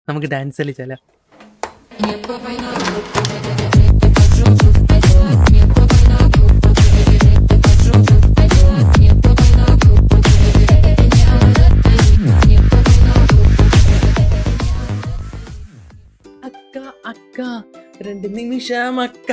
നമുക്ക് ഡാൻസ് കളിച്ചാലോ അക്ക അക്ക രണ്ട് നിമിഷം അക്ക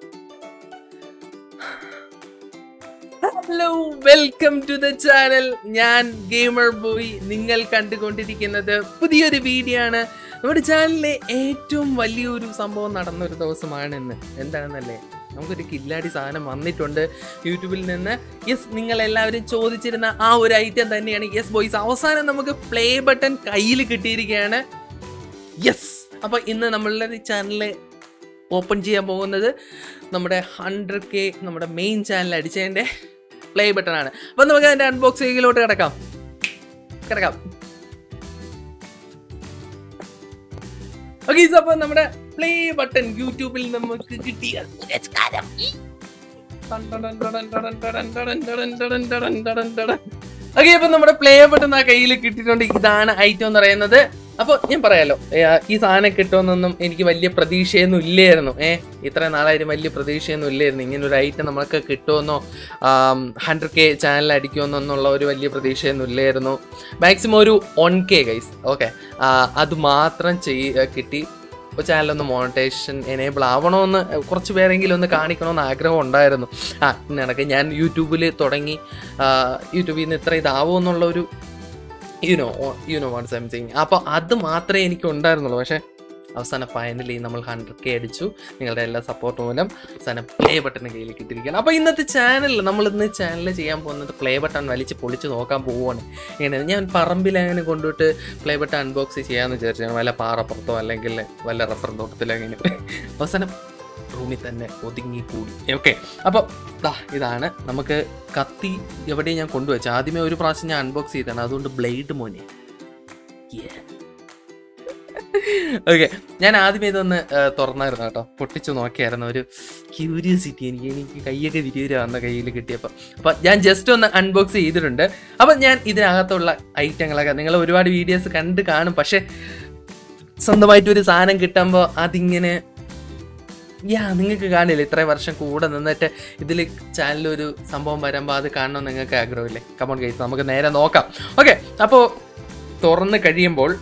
hello welcome to the channel ഞാൻ ഗെയിമർ ബോയ് നിങ്ങൾ കണ്ടുകൊണ്ടിരിക്കുന്നത് പുതിയൊരു വീഡിയോ ആണ് നമ്മുടെ ചാനലിലെ ഏറ്റവും വലിയൊരു സംഭവം നടന്ന ഒരു ദിവസമാണ് ഇന്ന് എന്താണെന്നല്ലേ നമുക്കൊരു കില്ലാടി സാധനം വന്നിട്ടുണ്ട് യൂട്യൂബിൽ നിന്ന് യെസ് നിങ്ങൾ എല്ലാവരും ചോദിച്ചിരുന്ന ആ ഒരു ഐറ്റം തന്നെയാണ് യെസ് ബോയ്സ് അവസാനം നമുക്ക് പ്ലേ ബട്ടൺ കയ്യിൽ കിട്ടിയിരിക്കുകയാണ് യെസ് അപ്പോൾ ഇന്ന് നമ്മളുടെ ചാനൽ ഓപ്പൺ ചെയ്യാൻ പോകുന്നത് നമ്മുടെ ഹൺഡ്രഡ് കെ നമ്മുടെ മെയിൻ ചാനൽ അടിച്ചതിൻ്റെ പ്ലേ ബട്ടൺ ആണ് അപ്പം നമുക്ക് അതിൻ്റെ അൺബോക്സിങ്ങിലോട്ട് കിടക്കാം കിടക്കാം ഓക്കെ അപ്പോൾ നമ്മുടെ പ്ലേ ബട്ടൺ യൂട്യൂബിൽ നമുക്ക് കിട്ടിയ പുരസ്കാരം ഓക്കെ അപ്പൊ നമ്മുടെ പ്ലേ ബട്ടൺ ആ കയ്യിൽ കിട്ടിയിട്ടുണ്ട് ഇതാണ് ഐറ്റം എന്ന് പറയുന്നത് അപ്പോൾ ഞാൻ പറയാലോ ഏ, ഈ സാധനം കിട്ടുമെന്നൊന്നും എനിക്ക് വലിയ പ്രതീക്ഷയൊന്നും ഇല്ലായിരുന്നു ഏ ഇത്ര നാളായാലും വലിയ പ്രതീക്ഷയൊന്നും ഇല്ലായിരുന്നു ഇങ്ങനെ ഒരു ഐറ്റം നമുക്ക് കിട്ടുമെന്നോ ഹൺഡ്രഡ് കെ ചാനൽ അടിക്കുമെന്നുള്ള ഒരു വലിയ പ്രതീക്ഷയൊന്നും ഇല്ലായിരുന്നു മാക്സിമം ഒരു വൺ കെ ഗൈസ് ഓക്കെ അത് മാത്രം ചെയ് കിട്ടി ഇപ്പോൾ ചാനലൊന്ന് മോണിറ്റൈസേഷൻ എനേബിൾ ആവണമെന്ന് കുറച്ച് പേരെങ്കിലും ഒന്ന് കാണിക്കണമെന്ന് ആഗ്രഹം ഉണ്ടായിരുന്നു ആ നിനക്ക് ഞാൻ യൂട്യൂബിൽ തുടങ്ങി ആ, യൂട്യൂബിൽ നിന്ന് ഇത്ര ഇതാവും എന്നുള്ള ഒരു യുനോ യുനോ വാട്ട് സംതിങ് അപ്പോൾ അത് മാത്രമേ എനിക്ക് ഉണ്ടായിരുന്നുള്ളൂ പക്ഷേ അവസാനം ഫൈനലി നമ്മൾ ഹൺഡ്രഡ് കെ അടിച്ചു നിങ്ങളുടെ എല്ലാ സപ്പോർട്ട് മൂലം അവസാനം പ്ലേ ബട്ടൺ കയ്യിൽ കിട്ടിയിരിക്കുകയാണ് അപ്പോൾ ഇന്നത്തെ ചാനലിൽ നമ്മൾ ഇന്ന് ചാനലിൽ ചെയ്യാൻ പോകുന്നത് പ്ലേ ബട്ടൺ വലിച്ച് പൊളിച്ച് നോക്കാൻ പോവുകയാണ് ഇങ്ങനെ ഞാൻ പറമ്പിൽ അങ്ങനെ കൊണ്ടുപോയിട്ട് പ്ലേ ബട്ടൺ അൺബോക്സ് ചെയ്യാമെന്ന് വിചാരിച്ചു വല്ല പാറപ്പുറത്തോ അല്ലെങ്കിൽ വല്ല റബ്ബർ തോട്ടത്തിലോ അങ്ങനെ അവസാനം റൂമിൽ തന്നെ ഒതുങ്ങി കൂടി ഓക്കെ അപ്പോൾ ദാ ഇതാണ് നമുക്ക് കത്തി എവിടെയും ഞാൻ കൊണ്ടുവച്ചു ആദ്യമേ ഒരു പ്രാവശ്യം ഞാൻ അൺബോക്സ് ചെയ്താണ് അതുകൊണ്ട് ബ്ലേഡ് മോനെ ഓക്കെ ഞാൻ ആദ്യമേ ഇതൊന്ന് ആ, തുറന്നായിരുന്നു കേട്ടോ പൊട്ടിച്ചു നോക്കിയായിരുന്നു ഒരു ക്യൂരിയോസിറ്റി എനിക്ക് എനിക്ക് കൈയൊക്കെ വിരിയൂര വന്ന കയ്യിൽ കിട്ടിയപ്പോൾ അപ്പം ഞാൻ ജസ്റ്റ് ഒന്ന് അൺബോക്സ് ചെയ്തിട്ടുണ്ട് അപ്പം ഞാൻ ഇതിനകത്തുള്ള ഐറ്റങ്ങളൊക്കെ നിങ്ങൾ ഒരുപാട് വീഡിയോസ് കണ്ട് കാണും പക്ഷേ സ്വന്തമായിട്ട് ഒരു സാധനം കിട്ടുമ്പോൾ അതിങ്ങനെ യാ നിങ്ങൾക്ക് കാണില്ല ഇത്രയും വർഷം കൂടെ നിന്നിട്ട് ഇതിൽ ചാനലിൽ ഒരു സംഭവം വരുമ്പോൾ അത് കാണണം നിങ്ങൾക്ക് ആഗ്രഹമില്ലേ കമോൺ ഗൈസ് നമുക്ക് നേരെ നോക്കാം ഓക്കെ അപ്പോൾ തുറന്ന് കഴിയുമ്പോൾ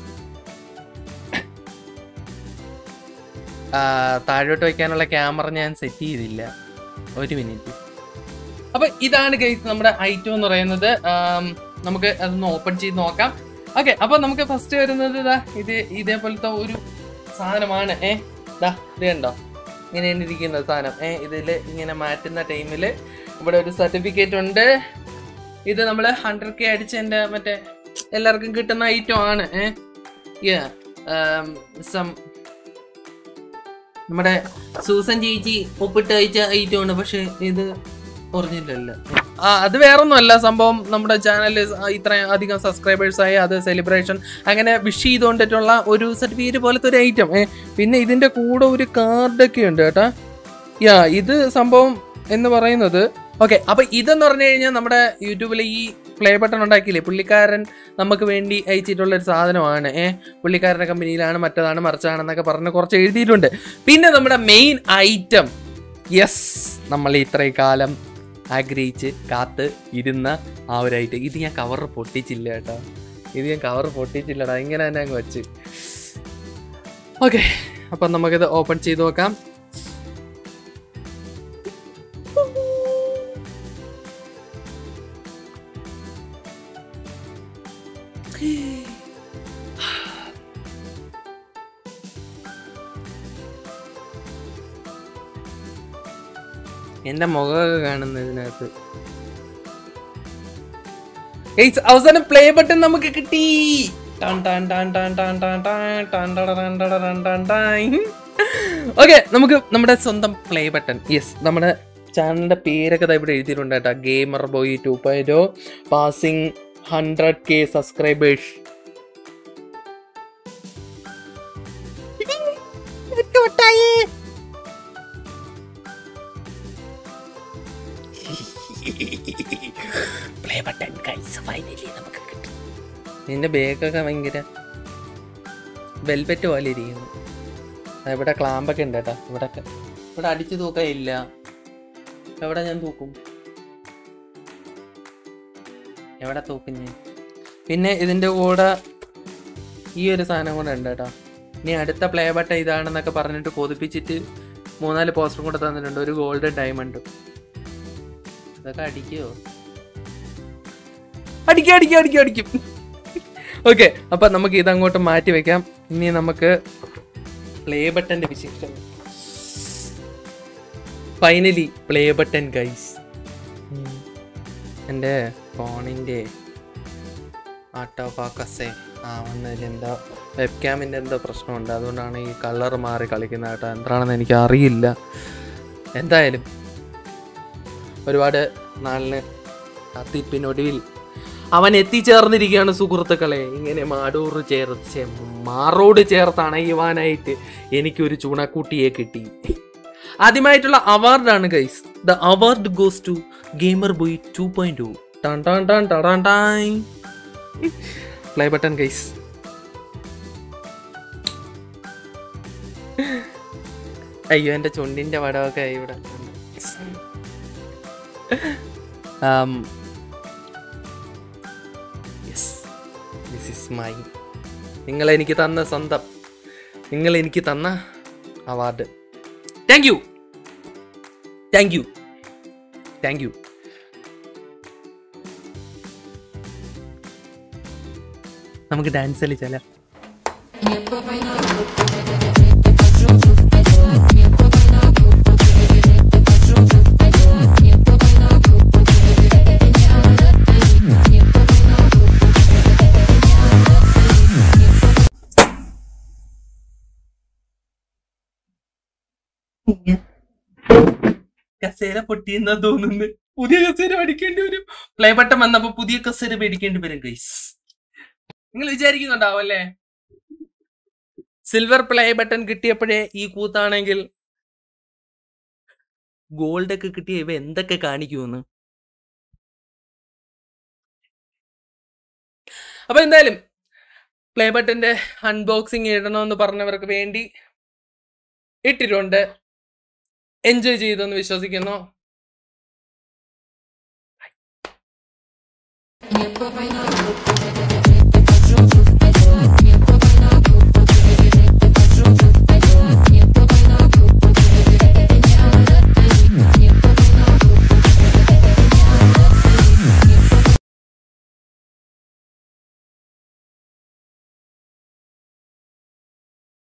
ആ, താഴോട്ട് വയ്ക്കാനുള്ള ക്യാമറ ഞാൻ സെറ്റ് ചെയ്തില്ല ഒരു മിനിറ്റ് അപ്പൊ ഇതാണ് ഗൈസ് നമ്മുടെ ഐറ്റം എന്ന് പറയുന്നത് ആം, നമുക്ക് അതൊന്ന് ഓപ്പൺ ചെയ്ത് നോക്കാം ഓക്കെ അപ്പൊ നമുക്ക് ഫസ്റ്റ് വരുന്നത് ഇതാ ഇത് ഇതേപോലത്തെ ഒരു സാധനമാണ് ഏ ദാ ഇത് കണ്ടോ ഇങ്ങനെയാണ് ഇരിക്കുന്ന സാധനം ഏ ഇതിൽ ഇങ്ങനെ മാറ്റുന്ന ടൈമിൽ ഇവിടെ ഒരു സർട്ടിഫിക്കറ്റ് ഉണ്ട് ഇത് നമ്മൾ ഹൺഡ്രഡ് കെ അടിച്ചതിൻ്റെ മറ്റേ എല്ലാവർക്കും കിട്ടുന്ന ഐറ്റം ആണ് ഏ Yeah. Um, some നമ്മുടെ സൂസൻ ചേച്ചി ഒപ്പിട്ട് അയച്ച ഐറ്റം ആണ് പക്ഷെ ഇത് ഒറിജിനൽ അല്ല ആ അത് വേറൊന്നുമല്ല സംഭവം നമ്മുടെ ചാനലിൽ ഇത്രയും അധികം സബ്സ്ക്രൈബേഴ്സ് ആയി അത് സെലിബ്രേഷൻ അങ്ങനെ വിഷ് ചെയ്തുകൊണ്ടിട്ടുള്ള ഒരു സർട്ടിഫിക്കറ്റ് പോലത്തെ ഒരു ഐറ്റം ഏ പിന്നെ ഇതിന്റെ കൂടെ ഒരു കാർഡൊക്കെ ഉണ്ട് കേട്ടാ യാ ഇത് സംഭവം എന്ന് പറയുന്നത് ഓക്കെ അപ്പൊ ഇതെന്ന് പറഞ്ഞു കഴിഞ്ഞാൽ നമ്മുടെ യൂട്യൂബിൽ ഈ പ്ലേ ബട്ടൺ ഉണ്ടാക്കിയില്ലേ പുള്ളിക്കാരൻ നമുക്ക് വേണ്ടി അയച്ചിട്ടുള്ള ഒരു സാധനമാണ് ഏ പുള്ളിക്കാരൻ്റെ കമ്പനിയിലാണ് മറ്റതാണ് മറിച്ചാണെന്നൊക്കെ പറഞ്ഞ് കുറച്ച് എഴുതിയിട്ടുണ്ട് പിന്നെ നമ്മുടെ മെയിൻ ഐറ്റം യെസ് നമ്മൾ ഇത്രയും കാലം ആഗ്രഹിച്ച് കാത്ത് ഇരുന്ന ആ ഒരു ഐറ്റം ഇത് ഞാൻ കവർ പൊട്ടിച്ചില്ല കേട്ടോ ഇത് ഞാൻ കവർ പൊട്ടിച്ചില്ലടാ ഇങ്ങനെ തന്നെ അങ്ങ് വെച്ച് ഓക്കെ അപ്പം നമുക്കിത് ഓപ്പൺ ചെയ്ത് നോക്കാം എന്റെ മുഖമൊക്കെ കാണുന്നു ഇതിനകത്ത് Guys, അവസാനം പ്ലേ ബട്ടൺ നമുക്ക് കിട്ടി ഓക്കെ നമുക്ക് നമ്മുടെ സ്വന്തം പ്ലേ ബട്ടൺ യെസ് നമ്മുടെ ചാനലിന്റെ പേരൊക്കെ ദാ ഇവിടെ എഴുതിയിട്ടുണ്ട് കേട്ടോ gamer boy two point passing hundred K subscribers play button guys finally നമുക്ക് കിട്ടും നിന്റെ ബാഗൊക്കെ ഭയങ്കര വെൽവെറ്റ് പോലെ ഇരിക്കുന്നു ആ, ഇവിടെ ക്ലാമ്പൊക്കെ ഉണ്ട് കേട്ടോ ഇവിടെ ഇവിടെ അടിച്ചു തൂക്കാൻ ഇല്ല എവിടെ ഞാൻ തൂക്കും എവിടെ തൂക്കും ഞാൻ പിന്നെ ഇതിൻ്റെ കൂടെ ഈ ഒരു സാധനം കൂടെ ഉണ്ട് കേട്ടോ ഇനി അടുത്ത പ്ലേ ബട്ടൺ ഇതാണെന്നൊക്കെ പറഞ്ഞിട്ട് കൊതിപ്പിച്ചിട്ട് മൂന്നാല് പോസ്റ്ററും കൂടെ തന്നിട്ടുണ്ട് ഒരു ഗോൾഡൻ ഡയമണ്ട് ഇതൊക്കെ അടിക്കുമോ അടിക്കും അടിക്കും അടിക്കും അടിക്കും ഓക്കെ അപ്പൊ നമുക്ക് ഇതങ്ങോട്ട് മാറ്റി വെക്കാം ഇനി നമുക്ക് പ്ലേ ബട്ടന്റെ വിശേഷം ഫൈനലി പ്ലേ ബട്ടൺ ഗൈസ് എൻ്റെ ഫോണിൻ്റെ ആട്ടോ ഫോക്കസേ ആവുന്നതിൽ എന്താ വെബ് ക്യാമിൻ്റെ എന്തോ പ്രശ്നമുണ്ട് അതുകൊണ്ടാണ് ഈ കളർ മാറി കളിക്കുന്നത് കേട്ടോ എന്താണെന്ന് എനിക്ക് അറിയില്ല എന്തായാലും ഒരുപാട് നാളിന് കത്തിപ്പിനൊടുവിൽ അവൻ എത്തിച്ചേർന്നിരിക്കുകയാണ് സുഹൃത്തുക്കളെ ഇങ്ങനെ മാടൂർ ചേർത്ത് മാറോട് ചേർത്ത് അണയുവാനായിട്ട് എനിക്കൊരു ചൂണക്കുട്ടിയെ കിട്ടി ആദ്യമായിട്ടുള്ള അവാർഡാണ് guys the award goes to gamer boy two point two ടാൻ ടാൻ ടാൻ ടാൻ ടാൻ പ്ലേ ബട്ടൺ ഗൈസ് അയ്യോ എൻ്റെ ചുണ്ടിൻ്റെ പടമൊക്കെ ഇവിടെ യെസ് ദിസ് ഇസ് മൈ നിങ്ങൾ എനിക്ക് തന്ന സ്വന്തം നിങ്ങൾ എനിക്ക് തന്ന award thank you thank you thank you നമുക്ക് ഡാൻസ് കളിച്ചാലോ കസേര പൊട്ടിയെന്നാ തോന്നുന്നു പുതിയ കസേര മേടിക്കേണ്ടി വരും പ്ലേ ബട്ടൺ വന്നപ്പോ പുതിയ കസേര മേടിക്കേണ്ടി വരും ഗൈസ് നിങ്ങൾ വിചാരിക്കുന്നുണ്ടാവും അല്ലേ സിൽവർ പ്ലേ ബട്ടൺ കിട്ടിയപ്പോഴേ ഈ കൂത്താണെങ്കിൽ ഗോൾഡ് ഒക്കെ കിട്ടിയ ഇവ എന്തൊക്കെ കാണിക്കുമെന്ന് അപ്പൊ എന്തായാലും പ്ലേ ബട്ടന്റെ അൺബോക്സിങ് ഇടണമെന്ന് പറഞ്ഞവർക്ക് വേണ്ടി ഇട്ടിട്ടുണ്ട് എൻജോയ് ചെയ്തെന്ന് വിശ്വസിക്കുന്നു Bye.